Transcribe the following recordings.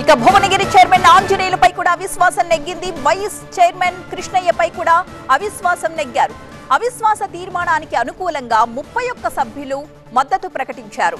ఇక భువనగిరి చైర్మన్ ఆంజనేయులపై కూడా అవిశ్వాసం నెగ్గింది వైస్ చైర్మన్ కృష్ణయ్యపై కూడా అవిశ్వాసం నెగ్గారు అవిశ్వాస తీర్మానానికి అనుకూలంగా ముప్పై ఒక్క సభ్యులు మద్దతు ప్రకటించారు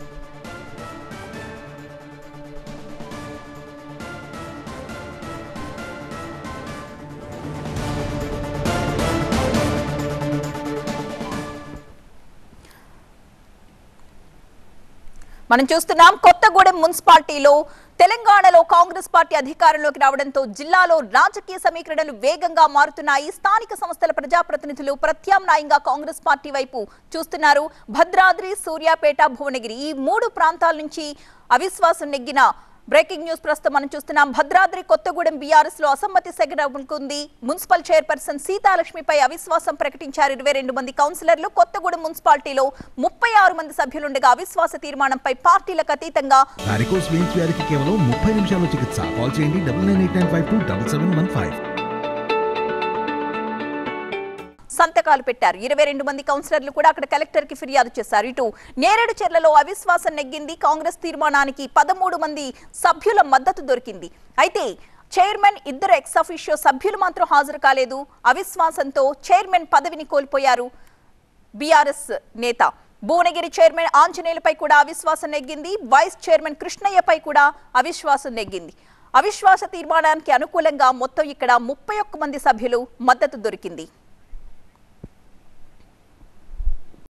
మనం చూస్తున్నాం కొత్తగూడెం మున్సిపాలిటీలో తెలంగాణలో కాంగ్రెస్ పార్టీ అధికారంలోకి రావడంతో జిల్లాలో రాజకీయ సమీకరణలు వేగంగా మారుతున్నాయి స్థానిక సంస్థల ప్రజాప్రతినిధులు ప్రత్యామ్నాయంగా కాంగ్రెస్ పార్టీ వైపు చూస్తున్నారు భద్రాద్రి సూర్యాపేట భువనగిరి ఈ మూడు ప్రాంతాల నుంచి అవిశ్వాసం నెగ్గిన బ్రేకింగ్ న్యూస్ ప్రస్తుతం మనం చూస్తున్నాం భద్రాద్రి కొత్తగూడెం బీఆర్ఎస్ లో అసమ్మతి సెగనుకుంది మున్సిపల్ చైర్పర్సన్ సీతాలక్ష్మిపై అవిశ్వాసం ప్రకటించారు ఇరవై రెండు మంది కౌన్సిలర్లు కొత్తగూడెం మున్సిపాలిటీలో ముప్పై ఆరు మంది సభ్యులుండగా అవిశ్వాస తీర్మానంపై పార్టీలకు అతీతంగా వారికోస్ వెయిన్స్ వ్యాధికి కేవలం ముప్పై నిమిషాల్లో చికిత్స కాల్ చేయండి double nine eight nine five two double seven one five సంతకాలు పెట్టారు ఇరవై రెండు మంది కౌన్సిలర్లు కూడా అక్కడ కలెక్టర్ కి ఫిర్యాదు చేశారు ఇటు నేరేడు చెర్లలో అవిశ్వాసం నెగ్గింది కాంగ్రెస్ తీర్మానానికి పదమూడు మంది సభ్యుల మద్దతు దొరికింది అయితే చైర్మన్ ఇద్దరు ఎక్స్ అఫీషియో సభ్యులు మాత్రం హాజరు కాలేదు అవిశ్వాసంతో చైర్మన్ పదవిని కోల్పోయారు బీఆర్ఎస్ నేత భువనగిరి చైర్మన్ ఆంజనేయులపై కూడా అవిశ్వాసం నెగ్గింది వైస్ చైర్మన్ కృష్ణయ్యపై కూడా అవిశ్వాసం నెగ్గింది అవిశ్వాస తీర్మానానికి అనుకూలంగా మొత్తం ఇక్కడ ముప్పై ఒక్క మంది సభ్యులు మద్దతు దొరికింది